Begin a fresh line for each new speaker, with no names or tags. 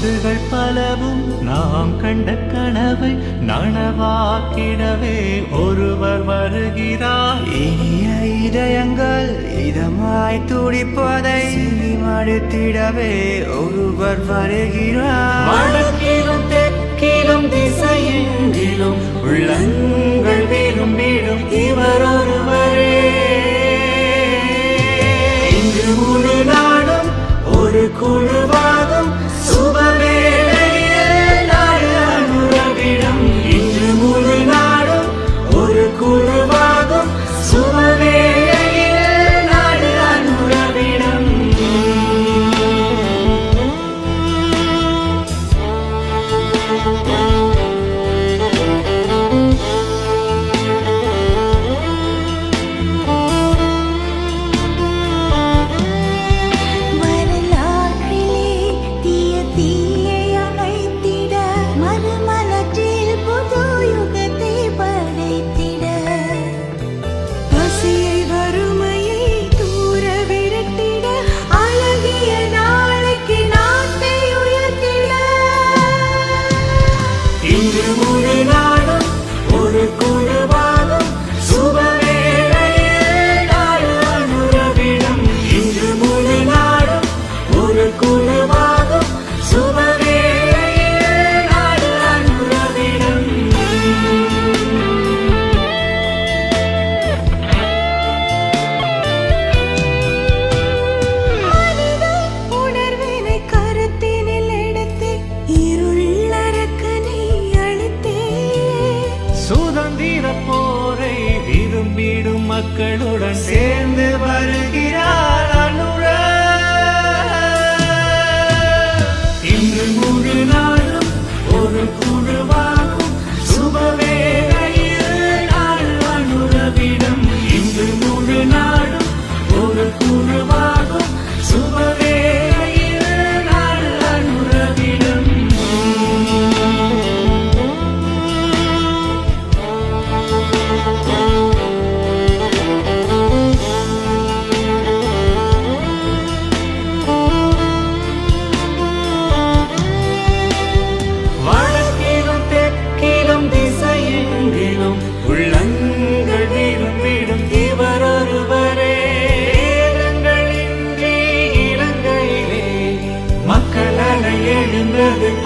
ஆண்டுகள் பலவும் நாம் கண்ட கனவை நனவாக்கிடவே ஒருவர் வருகிறார்
இனிய இதயங்கள் இதமாய் துடிப்பதை மடுத்திடவே ஒருவர் வருகிறார்
வடக்கிலும் தெற்கிலும் திசையெங்கிலும் உள்ளங்கள் விரும்பிடும் இவர் ஒருவரே இன்று முழு நாடும் ஒரு குழுவாகும் சுபவேளையில் நாடு அனுரவிடம் இன்று முழு நாடும் ஒரு குழுவாகும் சுபவேளையில் நாடு அனுரவிடம்
வரலாற்றிலே தீய தீயை அணைத்திட மறுமலர்ச்சியில் புது யுகத்தை படைத்திட பசியை வறுமையை தூர விரட்டிட அழகிய நாளைக்கு நாட்டை உயர்த்திட
இன்று முழு நாடும் ஒரு குழுவாகும் சுபவேளையில் நாடு அனுரவிடம் இன்று முழு நாடும் ஒரு குழுவாகும் சுபவேளையில் நாடு அனுரவிடம்
மனித உணர்வினை கருத்தினில் எடுத்து இருளறக்கனை அழித்தே
சுதந்திர போரை விரும்பிடும் மக்களுடன் சேர்ந்து வருகிறார் அனுர இன்று முழு நாளும் ஒரு குழுவாகும் சுபவேளையில் நாள் அனுரவிடம் இன்று முழு நாளும் ஒரு குழுவாகும் சுபவேளையில் நாள் அனுரவிடம் வடக்கிலும் தெற்கிலும் திசையெங்கிலும் உள்ளங்கள் விரும்பிடும் இவர் ஒருவரே ஏகங்களின்றி இலங்கையிலே மக்கள் அலை எழுந்தது